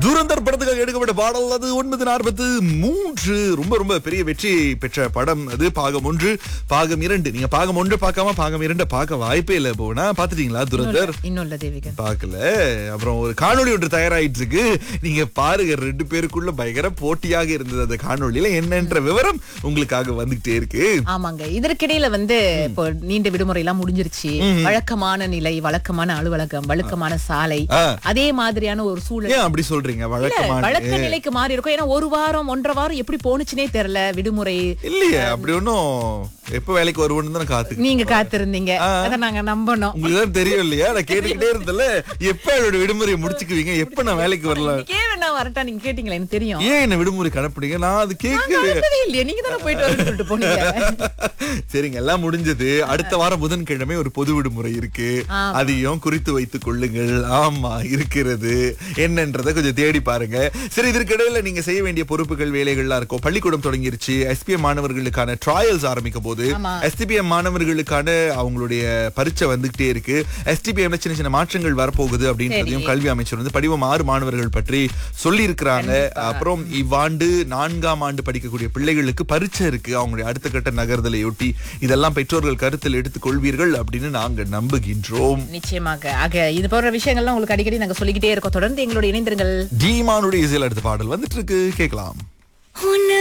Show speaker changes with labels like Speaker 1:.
Speaker 1: துரந்தர் படத்துக்காக எடுக்கப்பட்ட பாடல் அது ஒன்பது நாற்பத்து மூன்று ரொம்ப ரொம்ப பெரிய வெற்றி பெற்ற படம் அது பாகம் ஒன்று பாகம் இரண்டு நீங்க பாகம் ஒன்று பார்க்காம பாகம் இரண்டு பார்க்க வாய்ப்பே இல்லை போனா பாத்துட்டீங்களா துரந்தர்
Speaker 2: இன்னும் இல்ல தேவிகன்
Speaker 1: பார்க்கல அப்புறம் ஒரு காணொளி ஒன்று தயாராயிட்டு இருக்கு நீங்க பாருங்க ரெண்டு பேருக்குள்ள பயங்கர போட்டியாக இருந்தது அந்த காணொளியில என்னன்ற விவரம் உங்களுக்காக வந்துகிட்டே இருக்கு
Speaker 2: ஆமாங்க இதற்கிடையில வந்து இப்போ நீண்ட விடுமுறை எல்லாம் முடிஞ்சிருச்சு வழக்கமான நிலை வழக்கமான அலுவலகம் வழக்கமான சாலை
Speaker 1: ஆ.
Speaker 2: அதே மாதிரியான ஒரு சூழல்
Speaker 1: ஏன் அப்படி சொல்றீங்க வழக்கமான
Speaker 2: வழக்க நிலைக்கு மாறி இருக்கும் ஏன்னா ஒரு வாரம் ஒன்றரை வாரம் எப்படி போனுச்சுனே தெரியல விடுமுறை
Speaker 1: இல்லையே அப்படி ஒன்னும் எப்ப வேலைக்கு வருவோம்னு தான் காத்து
Speaker 2: நீங்க காத்திருந்தீங்க அத நாங்க நம்பணும்
Speaker 1: உங்களுக்கு தான் தெரியும் இல்லையா நான் கேட்டுக்கிட்டே இருந்தல எப்ப என்னோட விடுமுறையை முடிச்சுக்குவீங்க எப்ப நான் வேலைக்கு வரலாம்
Speaker 2: இன்னைக்கே வேணா வரட்டா நீங்க கேட்டீங்களா எனக்கு தெரியும்
Speaker 1: ஏன் என்ன விடுமுறை கணப்பிடுங்க நான் அது
Speaker 2: நாங்க
Speaker 1: கேட்கவே
Speaker 2: அனுப்பவே இல்லையே நீங்க தானே போயிட்டு வரேன்னு சொல்லிட்டு போனீங்க
Speaker 1: சரிங்க எல்லாம் முடிஞ்சது அடுத்த வாரம் புதன்கிழமை ஒரு பொது விடுமுறை இருக்கு அதையும் குறித்து வைத்துக் கொள்ளுங்கள் ஆமா இருக்கிறது என்னன்றதை கொஞ்சம் தேடி பாருங்க சரி இதற்கிடையில நீங்க செய்ய வேண்டிய பொறுப்புகள் வேலைகள்லாம் இருக்கும் பள்ளிக்கூடம் தொடங்கிருச்சு எஸ்பிஎம் மாணவர்களுக்கான ட்ரையல்ஸ் ஆரம்பிக்க போது
Speaker 2: ஆமா.
Speaker 1: எஸ்டிபிஎம் மாணவர்களுக்கான அவங்களுடைய பரீட்சை வந்துகிட்டே இருக்கு எஸ்டிபிஎம்ல சின்ன சின்ன மாற்றங்கள் வரப்போகுது அப்படின்றதையும் கல்வி அமைச்சர் வந்து படிவம் ஆறு மாணவர்கள் பற்றி சொல்லி இருக்கிறாங்க அப்புறம் இவ்வாண்டு நான்காம் ஆண்டு படிக்கக்கூடிய பிள்ளைகளுக்கு பரீட்சை இருக்கு அவங்களுடைய அடுத்த கட்ட நகர்தலையொட்டி இதெல்லாம் பெற்றோர்கள் கருத்தில் எடுத்துக் கொள்வீர்கள் அப்படின்னு நாங்க நம்புகின்றோம்
Speaker 2: நிச்சயமாக ஆக இது போன்ற விஷயங்கள்லாம் உங்களுக்கு அடிக்கடி நாங்க சொல்லிக்கிட்டே இருக்கோம் தொடர்ந்து எங்களோட இணைந்திருங்கள்
Speaker 1: டீமானுடைய இசையில் அடுத்த பாடல் வந்துட்டு இருக்கு கேட்கலாம்
Speaker 3: உன்னை